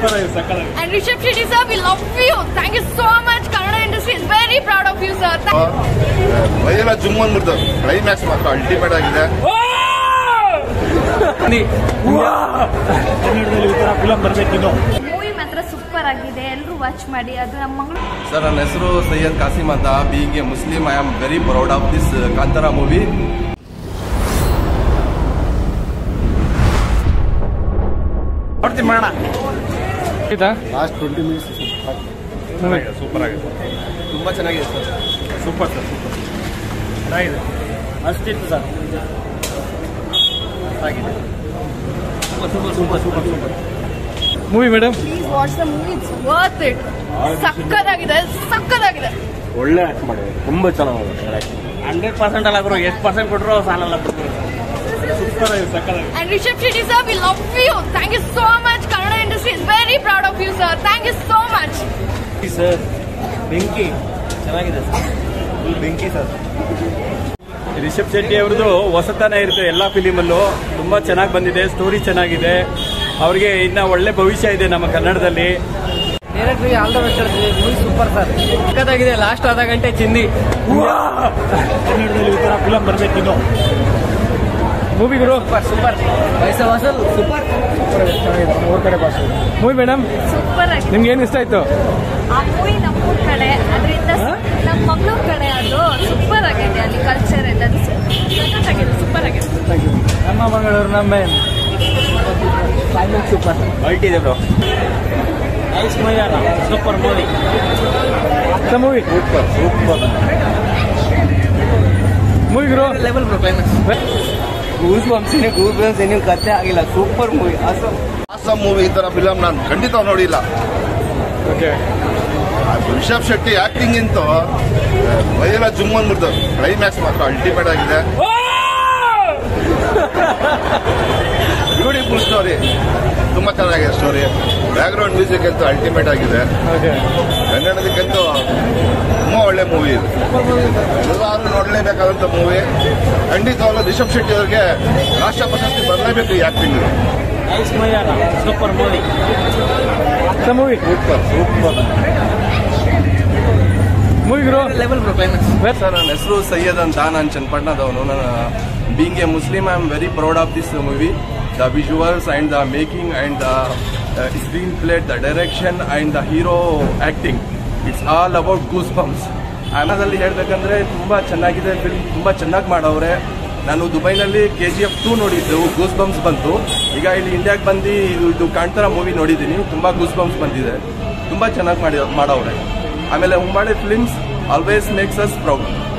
And Rishabh Shetty sir, we love you. Thank you so much. Kannada industry is very proud of you, sir. Thank- ಮೈಯೆಲ್ಲ ಜುಮ್ ಅಂದ್ಬಿಡ್ತು climax ಮಾತ್ರ ultimate ಆಗಿದೆ ಕನ್ನಡದಲ್ಲಿ ಈ ತರ ಫಿಲಂ ಬರ್ಬೇಕಿನ್ನು ಮೂವಿ ಮಾತ್ರ ಸೂಪರ್ ಆಗಿದೆ ಎಲ್ಲರೂ ವಾಚ್ ಮಾಡಿ ಅದು ನಮ್ಮ ಮಂಗಳೂರು ಸರ್ ನನ್ನ ಹೆಸರು ಸೈಯದ್ ಕಾಸಿಮ್ ಅಂತ being a Muslim I am very proud of this Kantara movie ನೋಡ್ತೀನಿ ಮಾಡೋಣ ಲಾಸ್ಟ್ ಟ್ವೆಂಟಿ ಮಿನಿಟ್ಸ್ ಸೂಪರ್ ಆಗಿದೆ ತುಂಬಾ ಚೆನ್ನಾಗಿದೆ ಸರ್ ಸೂಪರ್ ಸರ್ ಸೂಪರ್ ಚೆನ್ನಾಗಿದೆ ಅಷ್ಟಿತ್ತು ಸರ್ ಆಗಿದೆ super super super super movie madam please watch the movie it's worth it ಸಕ್ಕತ್ತಾಗಿದೆ ಸಕ್ಕತ್ತಾಗಿದೆ ಒಳ್ಳೆ ಆಕ್ಟ್ ಮಾಡಿದೆ ತುಂಬ ಚೆನ್ನಾಗಿದೆ ಹಂಡ್ರೆಡ್ ಪರ್ಸೆಂಟ್ ಅಲ್ಲ ಗುರು ಎಷ್ಟು ಪರ್ಸೆಂಟ್ ಕೊಟ್ಟರು ಸಾಲಲ್ಲ ಸೂಪರ್ ಆಗಿದೆ ಸಕ್ಕತ್ತಾಗಿದೆ And Rishabh Shetty sir, we love you. Thank you so much. Kannada industry is very proud of you, sir. Thank you so much. Sir ಬೆಂಕಿ ಚೆನ್ನಾಗಿದೆ ಸರ್ ಬೆಂಕಿ ಸರ್ ರಿಷಬ್ ಶೆಟ್ಟಿ ಅವ್ರದ್ದು ಹೊಸತನ ಇರುತ್ತೆ ಎಲ್ಲ ಫಿಲಿಮಲ್ಲೂ ತುಂಬ ಚೆನ್ನಾಗಿ ಬಂದಿದೆ ಸ್ಟೋರಿ ಚೆನ್ನಾಗಿದೆ ಅವ್ರಿಗೆ ಇನ್ನ ಒಳ್ಳೆ ಭವಿಷ್ಯ ಇದೆ ನಮ್ಮ ಕನ್ನಡದಲ್ಲಿ ಡೈರೆಕ್ಟ್ರಿಗೆ all the best movie super sir ಸಕ್ಕತ್ತಾಗಿದೆ ಲಾಸ್ಟ್ ಆದ ಗಂಟೆ ಚಿಂದಿ ಕನ್ನಡದಲ್ಲಿ ಈ ಥರ ಫಿಲಂ ಬರ್ಬೇಕಿನ್ನು ಮೂವಿಗಳು ಸೂಪರ್ ಸೂಪರ್ ವಯಸ್ಸ ವಸಲ್ ಸೂಪರ್ ಮೂರು ಕಡೆ ಭಾಷೆ ಮೂವಿ ಮೇಡಮ್ ಸೂಪರ್ ಆಗಿದೆ ನಿಮ್ಗೆ ಏನು ಇಷ್ಟ ಆಯ್ತು ಆ ಮೂವಿ ನಮ್ಮೂರ್ ಕಡೆ ಅದರಿಂದ ನಮ್ಮ ಮಂಗಳೂರು ಕಡೆ ಅದು ಸೂಪರ್ ಆಗಿದೆ ಅಲ್ಲಿ ಕಲ್ಚರ್ ಎಲ್ಲ ಅದು ಸಖತ್ತಾಗಿದೆ ಸೂಪರ್ ಆಗಿದೆ ನಮ್ಮ ಮಂಗಳೂರು ನಮ್ಮ ಸೂಪರ್ ಹೊಲ್ಟಿದೆ ಬ್ರೋ ನೈಸ್ ಮೈಯಾನ super movie movie super super ಮೂವಿಗಳು ಲೆವೆಲ್ ಬ್ರೋ ಕ್ಲೈಮ್ಯಾಕ್ಸ್ ಗೂಸ್ ಬಂಪ್ಸಿನ ಗೂಸ್ ಬಂಪ್ಸ್ ಏನು ಕತೆ ಆಗಿಲ್ಲ super movie awesome awesome movie ಈ ತರ ಫಿಲಂ ನಾನು ಖಂಡಿತ ನೋಡಿಲ್ಲ ಓಕೆ ಆ ರಿಷಬ್ ಶೆಟ್ಟಿ ಆಕ್ಟಿಂಗ್ ಇಂತೂ ಮೈಯೆಲ್ಲ ಜುಮ್ ಅಂದ್ಬಿಡ್ತು ಕ್ಲೈಮ್ಯಾಕ್ಸ್ ಮಾತ್ರ ಅಲ್ಟಿಮೇಟ್ ಆಗಿದೆ ಬ್ಯೂಟಿಫುಲ್ ಸ್ಟೋರಿ ತುಂಬಾ ಚೆನ್ನಾಗಿದೆ ಸ್ಟೋರಿ ಬ್ಯಾಕ್ಗ್ರೌಂಡ್ ಮ್ಯೂಸಿಕ್ ಅಂತೂ ಅಲ್ಟಿಮೇಟ್ ಆಗಿದೆ ಓಕೆ ಕನ್ನಡದಕ್ಕಂತೂ ತುಂಬಾ ಒಳ್ಳೆ ಮೂವಿ ಇದು ಎಲ್ಲರೂ ನೋಡಲೇಬೇಕಾದಂತ ಮೂವಿ ಖಂಡಿತವಾಗ್ಲೂ ರಿಷಬ್ ಶೆಟ್ಟಿ ಅವ್ರಿಗೆ ರಾಷ್ಟ್ರ ಪ್ರಶಸ್ತಿ ಬರಲೇಬೇಕು ಈ ಆಕ್ಟಿಂಗ್ ನೈಸ್ ಮೈಯಾನ super movie movie super super ಮೂವಿಗಳು ಲೆವೆಲ್ ಬ್ರೋ ಕ್ಲೈಮ್ಯಾಕ್ಸ್ ಸರ್ ನನ್ನ ಹೆಸರು ಸೈಯದ್ ಅಂತ ನಾನು ಚನ್ನಪಟ್ಟಣದವನು ನನ್ನ being a Muslim I am very proud of this movie the visuals and the making and the screen play the direction and the hero acting it's all about goose bumps ಆಮೇಲೆ ಹೇಳ್ಬೇಕಂದ್ರೆ ತುಂಬ ಚೆನ್ನಾಗಿದೆ ಫಿಲ್ಮ್ ತುಂಬ ಚೆನ್ನಾಗಿ ಮಾಡವ್ರೆ ನಾನು ದುಬೈನಲ್ಲಿ K G F two ನೋಡಿದ್ದು ಗೂಸ್ ಬಂಪ್ಸ್ ಬಂತು ಈಗ ಇಲ್ಲಿ ಇಂಡಿಯಾಗೆ ಬಂದು ಇದು ಇದು ಕಾಣ್ತಾರ ಮೂವಿ ನೋಡಿದ್ದೀನಿ ತುಂಬ ಗೂಸ್ ಬಂಪ್ಸ್ ಬಂದಿದೆ ತುಂಬ ಚೆನ್ನಾಗಿ ಮಾಡಿ ಮಾಡವ್ರೆ ಆಮೇಲೆ Hombale films always makes us proud